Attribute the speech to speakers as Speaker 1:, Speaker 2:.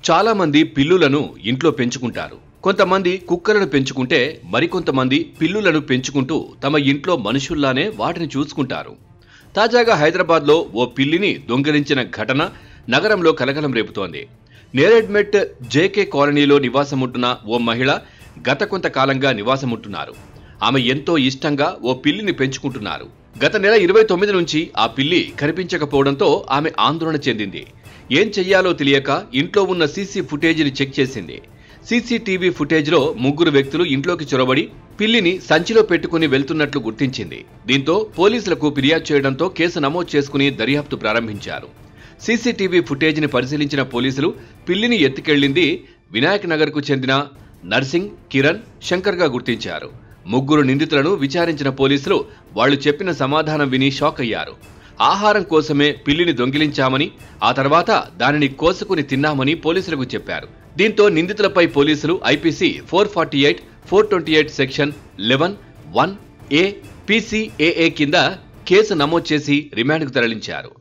Speaker 1: చాలా మంది పిల్లులను ఇంట్లో పెంచుకుంటారు కొంతమంది కుక్కలను పెంచుకుంటే మరికొంతమంది పిల్లులను పెంచుకుంటూ తమ ఇంట్లో మనుషుల్లానే వాటిని చూసుకుంటారు తాజాగా హైదరాబాద్లో ఓ పిల్లిని దొంగిలించిన ఘటన నగరంలో కలకలం రేపుతోంది నేరెడ్మెట్ జేకే కాలనీలో నివాసముంటున్న ఓ మహిళ గత కొంతకాలంగా నివాసముంటున్నారు ఆమె ఎంతో ఇష్టంగా ఓ పిల్లిని పెంచుకుంటున్నారు గత నెల ఇరవై తొమ్మిది నుంచి ఆ పిల్లి కనిపించకపోవడంతో ఆమె ఆందోళన చెందింది ఏం చెయ్యాలో తెలియక ఇంట్లో ఉన్న సీసీ ఫుటేజీని చెక్ చేసింది సీసీటీవీ ఫుటేజ్లో ముగ్గురు వ్యక్తులు ఇంట్లోకి చొరబడి పిల్లిని సంచిలో పెట్టుకుని వెళ్తున్నట్లు గుర్తించింది దీంతో పోలీసులకు ఫిర్యాదు చేయడంతో కేసు నమోదు చేసుకుని దర్యాప్తు ప్రారంభించారు సీసీటీవీ ఫుటేజ్ని పరిశీలించిన పోలీసులు పిల్లిని ఎత్తుకెళ్లింది వినాయక్ నగర్కు చెందిన నర్సింగ్ కిరణ్ శంకర్గా గుర్తించారు ముగ్గురు నిందితులను విచారించిన పోలీసులు వాళ్లు చెప్పిన సమాధానం విని షాక్ అయ్యారు ఆహారం కోసమే పిల్లిని దొంగిలించామని ఆ తర్వాత దానిని కోసుకుని తిన్నామని పోలీసులకు చెప్పారు దీంతో నిందితులపై పోలీసులు IPC four forty eight four twenty eight section eleven one A PCAA కింద కేసు నమోదు చేసి రిమాండ్కు తరలించారు